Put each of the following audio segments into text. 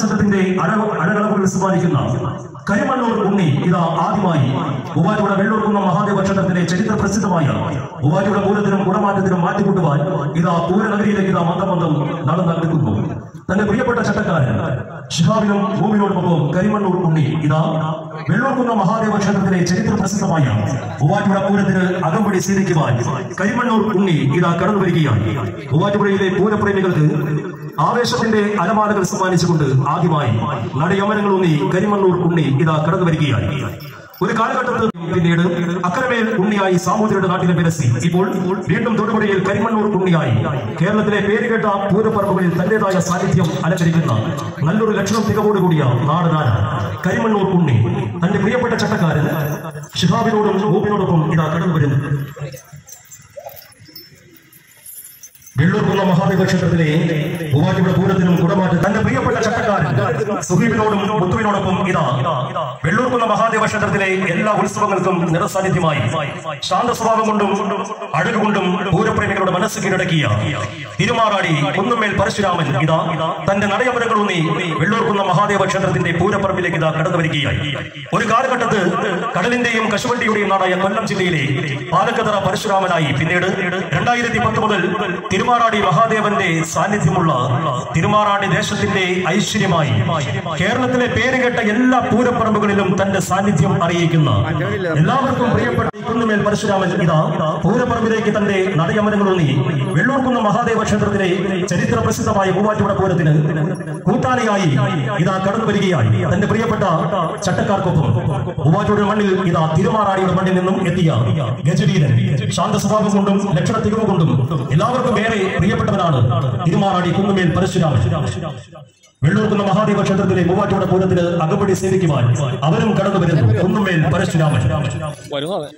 ആനച്ചന്തത്തിന്റെ അഴക അഴകളവുകൾ സമ്മാനിക്കുന്ന കരിമണ്ണൂർ ഉണ്ണി ഇതാ ആദ്യമായി ഉപാധിയുടെ വെള്ളൂർക്കുന്ന മഹാദേവ ക്ഷേത്രത്തിലെ ചരിത്ര പ്രസിദ്ധമായ ഉപാധിയുടെ പൂരത്തിനും കുടമാറ്റത്തിനും മാറ്റിക്കൊണ്ടുവാൻ ഇതാ പൂരനഗരിയിലേക്ക് ഇതാ മന്ദമന്ദം നടന്നെടുക്കുന്നു തന്റെ പ്രിയപ്പെട്ട ചട്ടക്കാരൻ ഷിഹാബിനും ഭൂമിയോടൊപ്പം കരിമണ്ണൂർ ഉണ്ണി ഇതാ വെള്ളൂർക്കുന്ന മഹാദേവ ക്ഷേത്രത്തിലെ ചരിത്ര പ്രസിദ്ധമായ ഉവാറ്റുപുഴ പൂരത്തിന് അകമ്പടി സ്വീകരിക്കുവാൻ കരിമണ്ണൂർ ഉണ്ണി ഇതാ കടന്നു വരികയാണ് ഉവാറ്റുപുഴയിലെ പൂരപ്രേമികൾക്ക് ആവേശത്തിന്റെ അലമാലകൾ സമ്മാനിച്ചുകൊണ്ട് ആദ്യമായി നടയമരങ്ങൾ ഉണ്ണി കരിമണ്ണൂർ ഉണ്ണി ഇതാ കടന്നു വരികയാണ് ഒരു കാലഘട്ടത്തിൽ പിന്നീട് അക്കരമേൽ ഉണ്ണിയായി സാമൂതിരിയുടെ നാട്ടിലെ വിലസി ഇപ്പോൾ വീണ്ടും തൊടുപുഴയിൽ കരിമണ്ണൂർ ഉണ്ണിയായി കേരളത്തിലെ പേരുകേട്ട പൂരപ്പറമ്പുകളിൽ തന്റേതായ സാന്നിധ്യം അലങ്കരിക്കുന്ന നല്ലൊരു ലക്ഷണം തികവോടുകൂടിയ നാടനാന കരിമണ്ണൂർ ഉണ്ണി തന്റെ പ്രിയപ്പെട്ട ചട്ടക്കാരൻ ഷിഹാബിനോടും ഗോപിനോടൊപ്പം ഇതാ കടന്നു വരുന്നു വെള്ളൂർക്കുള്ള മഹാദേവ ക്ഷേത്രത്തിലെ മൂവാറ്റുപുഴ പൂരത്തിനും കുടമാറ്റം തന്റെ പ്രിയപ്പെട്ട ചട്ടക്കാരൻ സുഹീബിനോടും മുത്തുവിനോടൊപ്പം ഇതാ വെള്ളൂർക്കുള്ള മഹാദേവ ക്ഷേത്രത്തിലെ എല്ലാ ഉത്സവങ്ങൾക്കും നിറസാന്നിധ്യമായി ശാന്ത സ്വഭാവം കൊണ്ടും അഴകുകൊണ്ടും പൂരപ്രേമികളുടെ മനസ്സ് കീഴടക്കിയ തിരുമാറാടി കുന്നുമേൽ പരശുരാമൻ ഇതാ തന്റെ നടയമരങ്ങളൂന്നി വെള്ളൂർക്കുന്ന മഹാദേവ ക്ഷേത്രത്തിന്റെ പൂരപ്പറമ്പിലേക്ക് ഇതാ കടന്നു വരികയായി ഒരു കാലഘട്ടത്ത് കടലിന്റെയും കശുവണ്ടിയുടെയും നാടായ കൊല്ലം ജില്ലയിലെ പാലക്കതറ പരശുരാമനായി പിന്നീട് രണ്ടായിരത്തി പത്ത് മുതൽ തിരുമാറാടി മഹാദേവന്റെ സാന്നിധ്യമുള്ള തിരുമാറാടി ദേശത്തിന്റെ ഐശ്വര്യമായി കേരളത്തിലെ പേരുകേട്ട എല്ലാ പൂരപ്പറമ്പുകളിലും തന്റെ സാന്നിധ്യം അറിയിക്കുന്ന എല്ലാവർക്കും പ്രിയപ്പെട്ട ഈ കുന്നുമേൽ പരശുരാമൻ ഇതാ പൂരപ്പറമ്പിലേക്ക് തന്റെ നടയമരങ്ങളൊന്നി വെള്ളൂർക്കുന്ന മഹാദേവ ക്ഷേത്രത്തിലെ ചരിത്ര പ്രസിദ്ധമായ മൂവാറ്റുപുഴ പൂരത്തിന് കൂട്ടാളിയായി ഇതാ കടന്നു വരികയായി തന്റെ പ്രിയപ്പെട്ട ചട്ടക്കാർക്കൊപ്പം മൂവാറ്റുപുഴ മണ്ണിൽ ഇതാ തിരുമാറാടിയുടെ മണ്ണിൽ നിന്നും എത്തിയ ഗജവീരൻ ശാന്ത സ്വഭാവം കൊണ്ടും ലക്ഷണ തികവ് കൊണ്ടും എല്ലാവർക്കും ഏറെ പ്രിയപ്പെട്ടവനാണ് തിരുമാറാടി കുന്നുമേൽ പരശുരാമൻ വെള്ളൂർക്കുന്ന മഹാദേവ ക്ഷേത്രത്തിലെ മൂവാറ്റുപുഴ പൂരത്തിന് അകമ്പടി സേവിക്കുവാൻ അവരും കടന്നു വരുന്നു കുന്നുമേൽ പരശുരാമൻ വരുന്നു അതെ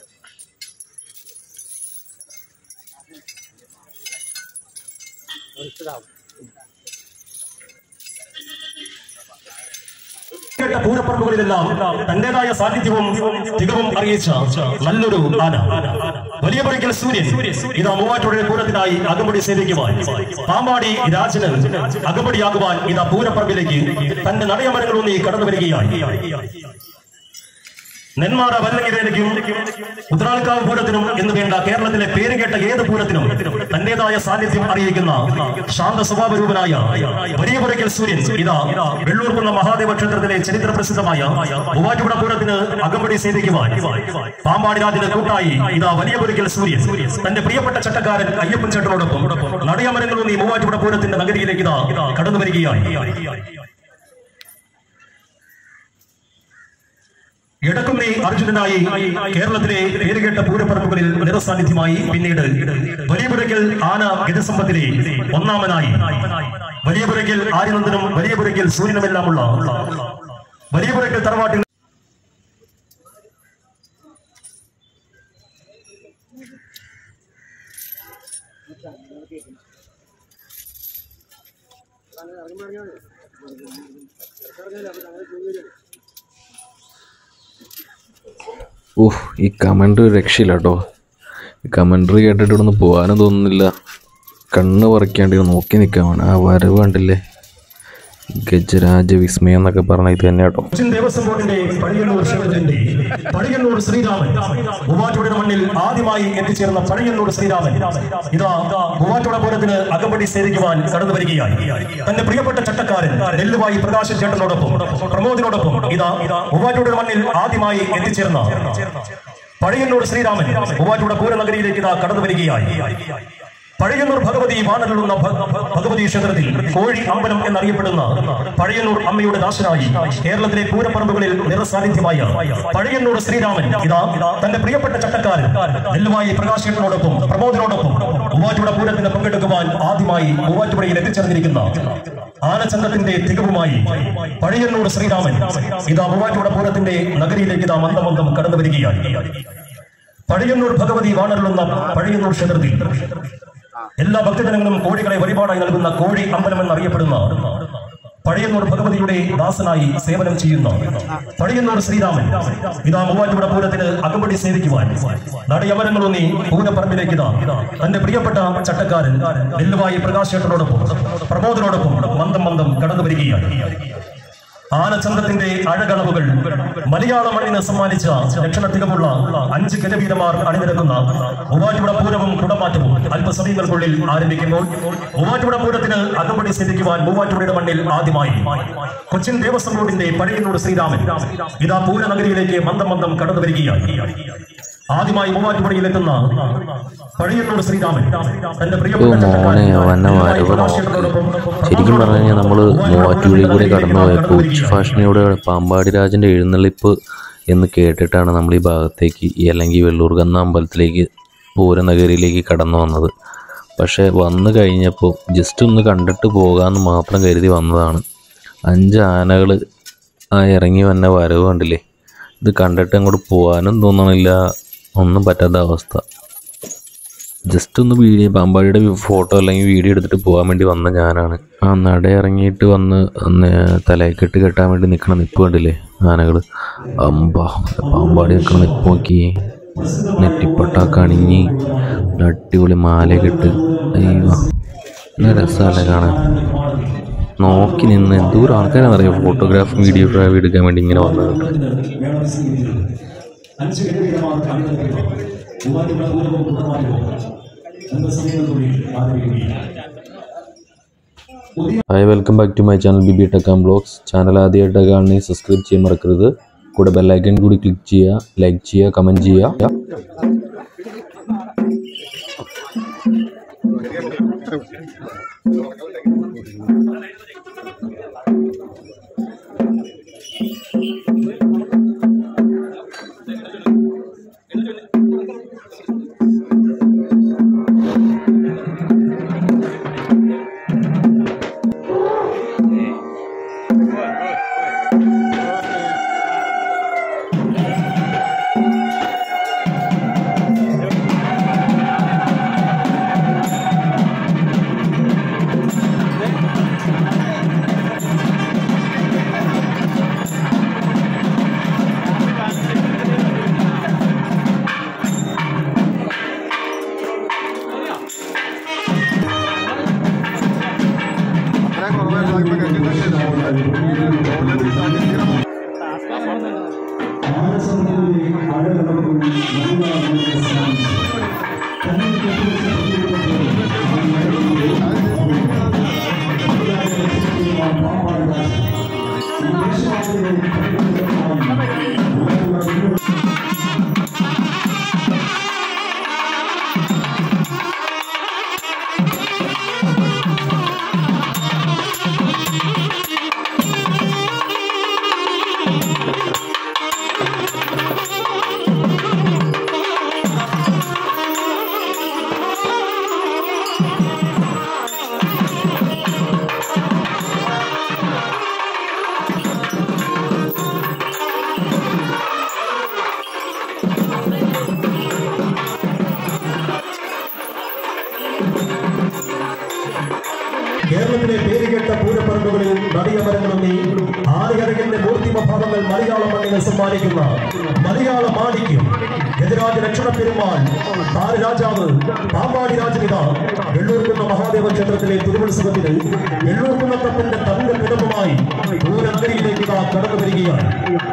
കേട്ട പൂരപ്പറമ്പുകളിലെല്ലാം തന്റേതായ സാന്നിധ്യവും തികവും അറിയിച്ച നല്ലൊരു ആന വലിയ പണിക്കൽ സൂര്യൻ ഇതാ മൂവാറ്റുപുഴ പൂരത്തിനായി അകമ്പടി സേവിക്കുവാൻ പാമ്പാടി രാജന് അകമ്പടിയാകുവാൻ ഇതാ പൂരപ്പറമ്പിലേക്ക് തന്റെ നടയമരങ്ങളൊന്നി കടന്നു വരികയായി നെന്മാറ വല്ലങ്ങിരേക്കും ഉത്രാളിക്കാവ് പൂരത്തിനും എന്ന് വേണ്ട കേരളത്തിലെ പേരുകേട്ട ഏത് പൂരത്തിനും തന്റേതായ സാന്നിധ്യം അറിയിക്കുന്ന ശാന്ത സ്വഭാവരൂപനായ വലിയ പുറയ്ക്കൽ സൂര്യൻ ഇതാ വെള്ളൂർക്കുന്ന മഹാദേവ ക്ഷേത്രത്തിലെ ചരിത്ര പ്രസിദ്ധമായ മൂവാറ്റുപുഴ പൂരത്തിന് അകമ്പടി സേവിക്കുവാൻ പാമ്പാടി രാജിന് കൂട്ടായി ഇതാ വലിയ പുറയ്ക്കൽ സൂര്യൻ തന്റെ പ്രിയപ്പെട്ട ചട്ടക്കാരൻ അയ്യപ്പൻ ചേട്ടനോടൊപ്പം നടയമരങ്ങളും ഈ മൂവാറ്റുപുഴ പൂരത്തിന്റെ നഗരിയിലേക്ക് ഇതാ കടന്നു വരികയായി എടക്കുന്നി അർജുനനായി കേരളത്തിലെ പേരുകേട്ട പൂരപ്പറമ്പുകളിൽ നിറസാന്നിധ്യമായി പിന്നീട് വലിയപുരയ്ക്കൽ ആന ഗജസമ്പത്തിലെ ഒന്നാമനായി വലിയപുരയ്ക്കൽ ആര്യനന്ദനും വലിയപുരയ്ക്കൽ സൂര്യനുമെല്ലാമുള്ള വലിയപുരയ്ക്കൽ തറവാട്ടിൽ ഊഹ് ഈ കമൻട്രി രക്ഷയില്ല കേട്ടോ ഈ കമൻട്രി കേട്ടിട്ട് ഇവിടെ നിന്ന് പോകാനും തോന്നുന്നില്ല കണ്ണ് പറിക്കാണ്ട് ഇങ്ങനെ നോക്കി നിൽക്കാൻ ആ വരവ് കണ്ടില്ലേ ഗജരാജ വിസ്മയം എന്നൊക്കെ പറഞ്ഞ ഇത് തന്നെ കേട്ടോ കൊച്ചിൻ ദേവസ്വം ബോർഡിന്റെ പഴയന്നൂർ ക്ഷേത്രത്തിന്റെ പഴയന്നൂർ ശ്രീരാമൻ മൂവാറ്റുപുഴ മണ്ണിൽ ആദ്യമായി എത്തിച്ചേർന്ന പഴയന്നൂർ ശ്രീരാമൻ ഇതാ മൂവാറ്റുപുഴ പൂരത്തിന് അകമ്പടി സേവിക്കുവാൻ കടന്നു വരികയായി തന്റെ പ്രിയപ്പെട്ട ചട്ടക്കാരൻ നെല്ലുവായി പ്രകാശൻ ചേട്ടനോടൊപ്പം പ്രമോദിനോടൊപ്പം ഇതാ മൂവാറ്റുപുഴ മണ്ണിൽ ആദ്യമായി എത്തിച്ചേർന്ന പഴയന്നൂർ ശ്രീരാമൻ മൂവാറ്റുപുഴ പൂരനഗരിയിലേക്ക് ഇതാ കടന്നു വരികയായി പഴയന്നൂർ ഭഗവതി വാണലുള്ള ഭ- ഭ- ഭഗവതി ക്ഷേത്രത്തിൽ കോഴി അമ്പലം എന്നറിയപ്പെടുന്ന പഴയന്നൂർ അമ്മയുടെ ദാസനായി കേരളത്തിലെ പൂരപ്പറമ്പുകളിൽ നിറസാന്നിധ്യമായ പഴയന്നൂർ ശ്രീരാമൻ ഇതാ തന്റെ പ്രിയപ്പെട്ട ചട്ടക്കാരൻ നെല്ലുമായി പ്രകാശനോടൊപ്പം പ്രമോദിനോടൊപ്പം മൂവാറ്റുപുഴ പൂരത്തിന് പങ്കെടുക്കുവാൻ ആദ്യമായി മൂവാറ്റുപുഴയിൽ എത്തിച്ചേർന്നിരിക്കുന്ന ആനച്ചന്തത്തിന്റെ തികവുമായി പഴയന്നൂർ ശ്രീരാമൻ ഇതാ മൂവാറ്റുപുഴ പൂരത്തിന്റെ നഗരിയിലേക്ക് ഇതാ മന്ദമന്ദം കടന്നു വരികയായി പഴയന്നൂർ ഭഗവതി വാണരുളുന്ന പഴയന്നൂർ ക്ഷേത്രത്തിൽ എല്ലാ ഭക്തജനങ്ങളും കോഴികളെ വഴിപാടായി നൽകുന്ന കോഴി അമ്പലം എന്നറിയപ്പെടുന്ന പഴയന്നൂർ ഭഗവതിയുടെ ദാസനായി സേവനം ചെയ്യുന്ന പഴയന്നൂർ ശ്രീരാമൻ ഇതാ മൂവാറ്റുപുഴ പൂരത്തിന് അകമ്പടി സേവിക്കുവാൻ നടയമരങ്ങളൊന്നി പൂരപ്പറമ്പിലേക്ക് ഇതാ തന്റെ പ്രിയപ്പെട്ട ചട്ടക്കാരൻ നെല്ലുവായി പ്രകാശേട്ടനോടൊപ്പം പ്രമോദനോടൊപ്പം മന്ദം മന്ദം കടന്നു വരികയാണ് ആനച്ചന്ദ്രത്തിന്റെ അഴകളവുകൾ മലയാള മണ്ണിന് സമ്മാനിച്ച ലക്ഷണ തികവുള്ള അഞ്ച് ഗജവീരമാർ അണിനിരക്കുന്ന മൂവാറ്റുപുഴ പൂരവും കുടമാറ്റവും അല്പസമയങ്ങൾക്കുള്ളിൽ ആരംഭിക്കുമ്പോൾ മൂവാറ്റുപുഴ പൂരത്തിന് അകമ്പടി സേവിക്കുവാൻ മൂവാറ്റുപുഴയുടെ മണ്ണിൽ ആദ്യമായി കൊച്ചിൻ ദേവസ്വം ബോർഡിന്റെ പഴയന്നൂർ ശ്രീരാമൻ ഇതാ പൂരനഗരിയിലേക്ക് മന്ദം മന്ദം കടന്നു വരികയാണ് ആദ്യമായി മൂവാറ്റുപുഴയിലെത്തുന്ന പഴയന്നൂർ ശ്രീരാമൻ തന്റെ ഓ പ്രിയപ്പെട്ട മോനെ അവനെ വരവ് നോക്ക് ശരിക്കും പറഞ്ഞു കഴിഞ്ഞാൽ നമ്മൾ മൂവാറ്റുപുഴയിൽ കൂടി കടന്നു പോയപ്പോൾ ഉച്ച ഫാഷനിലൂടെ പാമ്പാടി രാജൻ്റെ എഴുന്നള്ളിപ്പ് എന്ന് കേട്ടിട്ടാണ് നമ്മൾ ഈ ഭാഗത്തേക്ക് ഈ അല്ലെങ്കിൽ വെള്ളൂർ കന്ന അമ്പലത്തിലേക്ക് പൂരനഗരിയിലേക്ക് കടന്നു വന്നത് പക്ഷേ വന്നു കഴിഞ്ഞപ്പോൾ ജസ്റ്റ് ഒന്ന് കണ്ടിട്ട് പോകാമെന്ന് മാത്രം കരുതി വന്നതാണ് അഞ്ച് ആനകൾ ആ ഇറങ്ങി വന്ന വരവ് കണ്ടില്ലേ ഇത് കണ്ടിട്ട് അങ്ങോട്ട് പോകാനും തോന്നണില്ല ഒന്നും പറ്റാത്ത അവസ്ഥ ജസ്റ്റ് ഒന്ന് വീഡിയോ പാമ്പാടിയുടെ ഫോട്ടോ അല്ലെങ്കിൽ വീഡിയോ എടുത്തിട്ട് പോകാൻ വേണ്ടി വന്ന ഞാനാണ് ആ നട ഇറങ്ങിയിട്ട് വന്ന് അന്ന് തലയെക്കെട്ട് കെട്ടാൻ വേണ്ടി നിൽക്കണ നിപ്പ് കണ്ടില്ലേ ആനകൾ അമ്പ പാമ്പാടി നിൽക്കണ നിപ്പ് നോക്കി നെറ്റിപ്പട്ടാക്ക് അണിഞ്ഞ് അടിപൊളി മാലയൊക്കെ ഇട്ട് അയ്യോ നല്ല രസമല്ലേ കാണാൻ നോക്കി നിന്ന് എന്തോരം ആൾക്കാരാണെന്നറിയാം ഫോട്ടോഗ്രാഫ് വീഡിയോഗ്രാഫി എടുക്കാൻ വേണ്ടി ഇങ്ങനെ വന്നത് അഞ്ച് ഗജവീരമാർ അണിനിരക്കുന്ന മൂവാറ്റുപുഴ പൂരവും കുടമാറ്റവും അല്പസമയങ്ങൾക്കുള്ളിൽ ആരംഭിക്കുകയാണ് hi welcome back to my channel B B ടെക്കാം ബ്ലോഗ്സ് ചാനൽ ആദ്യമായിട്ട് കാണണമെങ്കിൽ സബ്സ്ക്രൈബ് ചെയ്യാൻ മറക്കരുത് കൂടെ ബെല്ലൈക്കൺ കൂടി ക്ലിക്ക് ചെയ്യുക ലൈക്ക് ചെയ്യുക കമൻറ്റ് ചെയ്യുക കേരളത്തിലെ പേരുകേട്ട പൂരപ്പറമ്പുകളിൽ നടിയമരങ്ങളൊന്നി ആനയരകന്റെ മൂർത്തിമഭാവങ്ങൾ മലയാള മണ്ണിനെ സമ്മാനിക്കുന്ന മലയാള മാണിക്യം ഗജരാജ ലക്ഷണ പെരുമാൾ താരരാജാവ് പാമ്പാടി രാജനിത വെള്ളൂർക്കുന്ന മഹാദേവ ക്ഷേത്രത്തിലെ തിരുവുത്സവത്തിന് വെള്ളൂർക്കുന്നത്തപ്പന്റെ തങ്ക കിടപ്പുമായി പൂരനഗരിയിലേക്ക് ഇതാ കടന്നു വരികയാണ്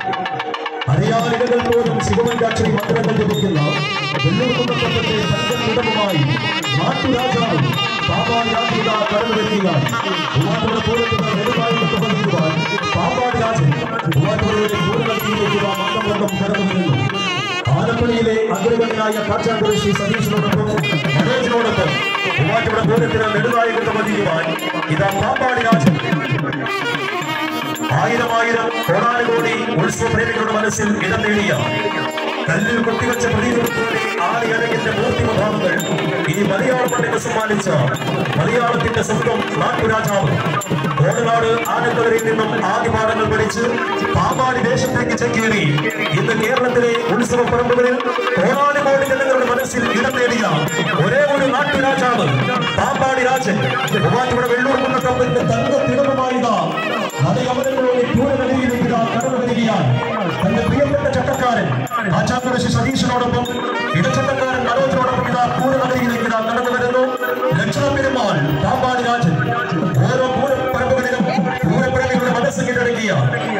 അറിയാലികൾ പോലും ശിവമഞ്ചാക്ഷരി മന്ത്രങ്ങൾ ജപിക്കുന്ന വെള്ളൂർക്കുന്നത്തപ്പന്റെ തങ്ക കിടപ്പുമായി നാട്ടുരാജാവ് പാമ്പാടി രാജനിത കടന്നു വരികയാണ് മൂവാറ്റുപുഴ പൂരത്തിന് നെടുമായി കൊണ്ടുവന്നിരുവാൻ പാമ്പാടി രാജൻ മൂവാറ്റുപുഴയുടെ പൂരനഗരിയിലേക്ക് ഇതാ മന്ദം മന്ദം കടന്നു വരുന്നു ആലപ്പുഴയിലെ അഗ്രഗണ്യനായ കാച്ചാക്കുറി ശ്രീ സതീഷിനോടൊപ്പം മനോജിനോടൊപ്പം മൂവാറ്റുപുഴ പൂരത്തിന് നെടുനായി കൊണ്ടുവന്നിരുവാൻ ഇതാ പാമ്പാടി രാജൻ ആയിരം ആയിരം കോടാനുകോടി ഉത്സവ പ്രേമികളുടെ മനസ്സിൽ ഇടം നേടിയ കല്ലിൽ കൊത്തിവെച്ച പ്രതീകത്തോടെ ആലിയരകിന്റെ മൂർത്തിമഭാവങ്ങൾ ഈ മലയാള മണ്ണിന് സമ്മാനിച്ച മലയാളത്തിന്റെ സ്വന്തം നാട്ടുരാജാവ് കോടനാട് ആനക്കവരിൽ നിന്നും ആദ്യപാഠങ്ങൾ പഠിച്ച് പാമ്പാടി ദേശത്തേക്ക് ചെക്കേറി ഇന്ന് കേരളത്തിലെ ഉത്സവ പറമ്പുകളിൽ കോടാനുകോടി ജനങ്ങളുടെ മനസ്സിൽ ഇടം നേടിയ ഒരേ ഒരു നാട്ടുരാജാവ് പാമ്പാടി രാജൻ മൂവാറ്റുപുഴ വെള്ളൂർ കുന്നത്തപ്പന്റെ തങ്ക തിടമ്പമായിതാ നദിയമരങ്ങളോട് പൂരനദിയിലേക്ക് ഇതാ കടന്നു വരികയാണ് തന്റെ പ്രിയപ്പെട്ട ചട്ടക്കാരൻ ആചാക്കുരശി സതീശനോടൊപ്പം ഇടച്ചട്ടക്കാരൻ മനോജിനോടൊപ്പം ഇതാ പൂരനദിയിലേക്ക് ഇതാ കടന്നു വരുന്നു ലക്ഷണ പെരുമാൾ പാമ്പാടി രാജൻ ഓരോ പൂരപ്പറമ്പുകളിലും പൂരപ്രേമികളുടെ മനസ്സ് കീഴടങ്ങിയ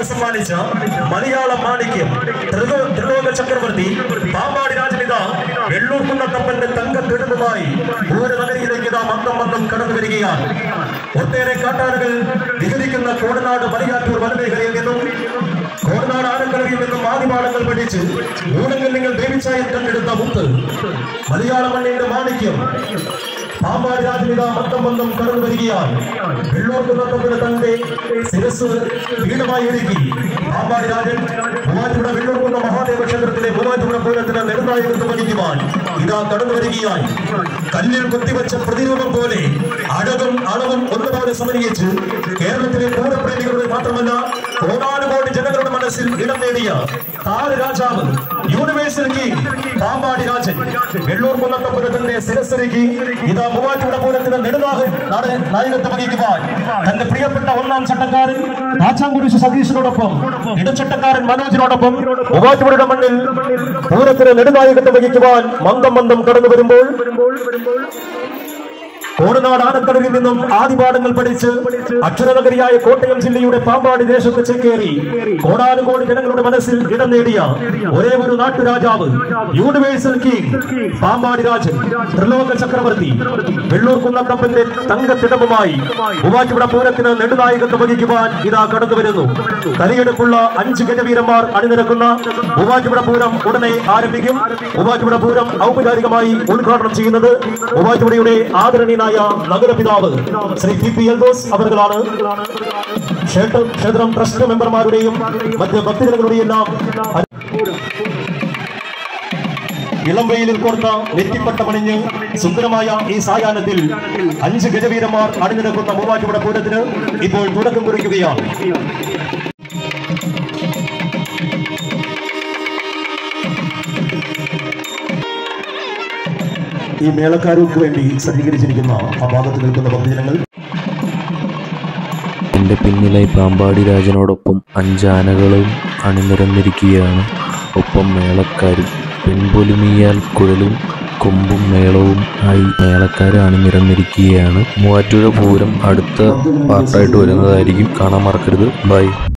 സമ്മാനിച്ച മലയാളം മാണിക്യം ത്രിലോ- ത്രിലോക ചക്രവർത്തി പാമ്പാടി രാജനിത വെള്ളൂർ കുന്നത്തപ്പന്റെ തങ്കത്തിടുന്നുമായി പൂരനഗരിയിലേക്ക് ഇതാ മന്ദം മന്ദം കടന്നു വരികയാണ് ഒട്ടേറെ കാട്ടാനകൾ വിഹരിക്കുന്ന കോടനാട് മലയാറ്റൂർ വനമേഖലയിൽ നിന്നും കോടനാട് ആനക്കളവിൽ നിന്നും ആദിപാഠങ്ങൾ പഠിച്ച് മൂലങ്ങൾ നിങ്ങൾ ദേവിച്ചായം കണ്ടെടുത്ത മുത്ത് മലയാള മണ്ണിന്റെ മാണിക്യം പാമ്പാടി രാജനിത മന്ദം മന്ദം കടന്നു വരികയാണ് വെള്ളൂർ കുന്നത്തപ്പന് തന്റെ ശിരസ് വീണമായി ഒരുക്കി പാമ്പാടി രാജൻ മൂവാറ്റുപുഴ വെള്ളൂർ കുന്ന മഹാദേവ ക്ഷേത്രത്തിലെ മൂവാറ്റുപുഴ പൂരത്തിന് നെടുനായകത്വം വഹിക്കുവാൻ ഇതാ കടന്നു വരികയായി കല്ലിൽ കുത്തിവെച്ച പ്രതിരൂപം പോലെ അഴകും അളവും ഒന്നുപോലെ സമന്വയിച്ച് കേരളത്തിലെ പൂരപ്രേമികളുടെ മാത്രമല്ല കോടാനുകോടി ജനങ്ങളുടെ മനസ്സിൽ ഇടം നേടിയ താര രാജാവ് യൂണിവേഴ്സൽ കിങ് പാമ്പാടി രാജൻ വെള്ളൂർ കുന്നത്തപുരത്തിന്റെ ശിരസ്സരിക്ക് ഇതാ മൂവാറ്റുപുഴ പൂരത്തിന് നെടുനാഹ നാട് നായകത്വം വഹിക്കുവാൻ തന്റെ പ്രിയപ്പെട്ട ഒന്നാം ചട്ടക്കാരൻ കാച്ചാങ്കുരിശ് സതീശനോടൊപ്പം ഇടച്ചട്ടക്കാരൻ മനോജിനോടൊപ്പം മൂവാറ്റുപുഴയുടെ മണ്ണിൽ പൂരത്തിന് നെടുനായകത്വം വഹിക്കുവാൻ മന്ദം മന്ദം കടന്നു വരുമ്പോൾ കോടനാട് ആനക്കടലിൽ നിന്നും ആദിപാഠങ്ങൾ പഠിച്ച് അക്ഷരനഗരിയായ കോട്ടയം ജില്ലയുടെ പാമ്പാടി ദേശത്ത് ചേക്കേറി കോടാനുകോടി ജനങ്ങളുടെ മനസ്സിൽ ഇടം നേടിയ ഒരേ ഒരു നാട്ടുരാജാവ് യൂണിവേഴ്സൽ കിങ് പാമ്പാടി രാജൻ ത്രിലോക ചക്രവർത്തി വെള്ളൂർ കുന്നത്തപ്പന്റെ തങ്കത്തിടമ്പുമായി മൂവാറ്റുപുഴ പൂരത്തിന് നെടുനായകത്വം വഹിക്കുവാൻ ഇതാ കടന്നു വരുന്നു തലയെടുപ്പുള്ള അഞ്ച് ഗജവീരന്മാർ അണിനിരക്കുന്ന മൂവാറ്റുപുഴ പൂരം ഉടനെ ആരംഭിക്കും മൂവാറ്റുപുഴ പൂരം ഔപചാരികമായി ഉദ്ഘാടനം ചെയ്യുന്നത് മൂവാറ്റുപുഴയുടെ ആദരണീയനായ നഗരപിതാവ് ശ്രീ പി പി എൽദോസ് അവർകളാണ് ക്ഷേത്ര ക്ഷേത്രം ട്രസ്റ്റ് മെമ്പർമാരുടെയും മറ്റ് ഭക്തജനങ്ങളുടെയും എല്ലാം ഇളം വെയിലിൽ കോർത്ത നെറ്റിപ്പട്ട പണിഞ്ഞ് സുന്ദരമായ ഈ സായാഹ്നത്തിൽ അഞ്ച് ഗജവീരന്മാർ അണിനിരക്കുന്ന മൂവാറ്റുപുഴ പൂരത്തിന് ഇപ്പോൾ തുടക്കം കുറിക്കുകയാണ് ഈ മേളക്കാർക്ക് വേണ്ടി സജ്ജീകരിച്ചിരിക്കുന്ന ആ ഭാഗത്ത് നിൽക്കുന്ന ഭക്തജനങ്ങൾ എൻ്റെ പിന്നിലായി പാമ്പാടി രാജനോടൊപ്പം അഞ്ചാനകളും അണിനിരന്നിരിക്കുകയാണ് ഒപ്പം മേളക്കാരും പെൺപൊലിമിയാൽ കുഴലും കൊമ്പും മേളവും ആയി മേളക്കാർ അണിനിരന്നിരിക്കുകയാണ് മൂവാറ്റുപുഴ പൂരം അടുത്ത പാർട്ടായിട്ട് വരുന്നതായിരിക്കും കാണാൻ മറക്കരുത് ബൈ